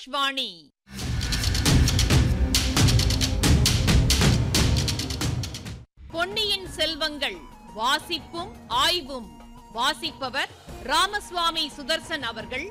ஆகாஷ்வாணி பொன்னியின் செல்வங்கள் வாசிப்பும் ஆய்வும் வாசிப்பவர் ராமசுவாமி சுதர்சன் அவர்கள்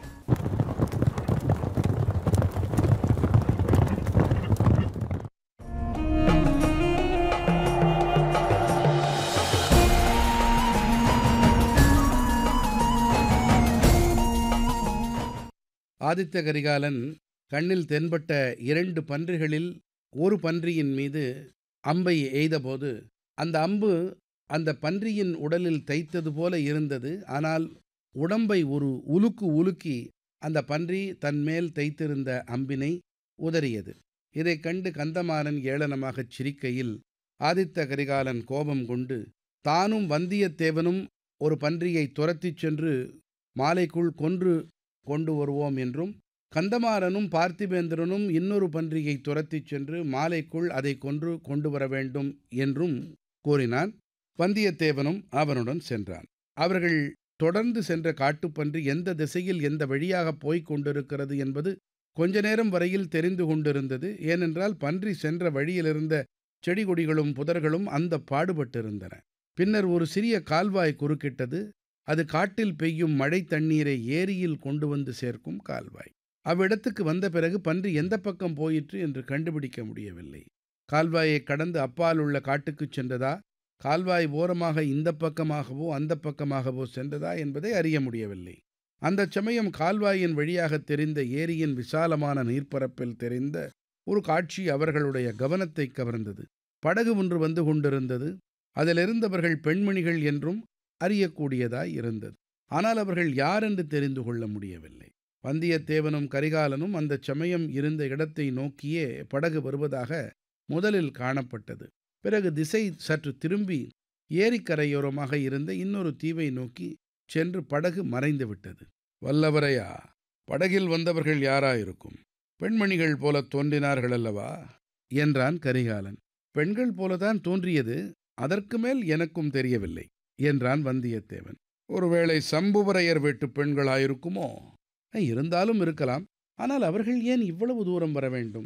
ஆதித்த கரிகாலன் கண்ணில் தென்பட்ட இரண்டு பன்றிகளில் ஒரு பன்றியின் மீது அம்பை எய்தபோது அந்த அம்பு அந்த பன்றியின் உடலில் தைத்தது போல இருந்தது ஆனால் உடம்பை ஒரு உலுக்கு உலுக்கி அந்த பன்றி தன்மேல் தைத்திருந்த அம்பினை உதறியது இதைக் கண்டு கந்தமாறன் ஏளனமாகச் சிரிக்கையில் ஆதித்த கரிகாலன் கோபம் கொண்டு தானும் வந்தியத்தேவனும் ஒரு பன்றியை துரத்திச் சென்று மாலைக்குள் கொன்று கொண்டு வருவோம் என்றும் கந்தமாறனும் பார்த்திபேந்திரனும் இன்னொரு பன்றியை துரத்திச் சென்று மாலைக்குள் அதை கொன்று கொண்டு வர வேண்டும் என்றும் கூறினான் வந்தியத்தேவனும் அவனுடன் சென்றான் அவர்கள் தொடர்ந்து சென்ற காட்டுப்பன்றி எந்த திசையில் எந்த வழியாக போய்க் கொண்டிருக்கிறது என்பது கொஞ்ச நேரம் வரையில் தெரிந்து கொண்டிருந்தது ஏனென்றால் பன்றி சென்ற வழியிலிருந்த செடி கொடிகளும் புதர்களும் அந்த பாடுபட்டிருந்தன பின்னர் ஒரு சிறிய கால்வாய் குறுக்கிட்டது அது காட்டில் பெய்யும் மழை தண்ணீரை ஏரியில் கொண்டு வந்து சேர்க்கும் கால்வாய் அவ்விடத்துக்கு வந்த பிறகு பன்றி எந்த பக்கம் போயிற்று என்று கண்டுபிடிக்க முடியவில்லை கால்வாயை கடந்து அப்பால் உள்ள காட்டுக்குச் சென்றதா கால்வாய் ஓரமாக இந்த பக்கமாகவோ அந்த பக்கமாகவோ சென்றதா என்பதை அறிய முடியவில்லை அந்தச் சமயம் கால்வாயின் வழியாக தெரிந்த ஏரியின் விசாலமான நீர்ப்பரப்பில் தெரிந்த ஒரு காட்சி அவர்களுடைய கவனத்தை கவர்ந்தது படகு ஒன்று வந்து கொண்டிருந்தது அதிலிருந்தவர்கள் பெண்மணிகள் என்றும் அறியக்கூடியதாய் இருந்தது ஆனால் அவர்கள் யார் என்று தெரிந்து கொள்ள முடியவில்லை வந்தியத்தேவனும் கரிகாலனும் அந்தச் சமயம் இருந்த இடத்தை நோக்கியே படகு வருவதாக முதலில் காணப்பட்டது பிறகு திசை சற்று திரும்பி ஏரிக்கரையோரமாக இருந்த இன்னொரு தீவை நோக்கி சென்று படகு மறைந்து விட்டது வல்லவரையா படகில் வந்தவர்கள் யாராயிருக்கும் பெண்மணிகள் போல தோன்றினார்கள் அல்லவா என்றான் கரிகாலன் பெண்கள் போலதான் தோன்றியது அதற்கு மேல் எனக்கும் தெரியவில்லை என்றான் வந்தியத்தேவன் ஒருவேளை சம்புவரையர் வீட்டு பெண்களாயிருக்குமோ இருந்தாலும் இருக்கலாம் ஆனால் அவர்கள் ஏன் இவ்வளவு தூரம் வர வேண்டும்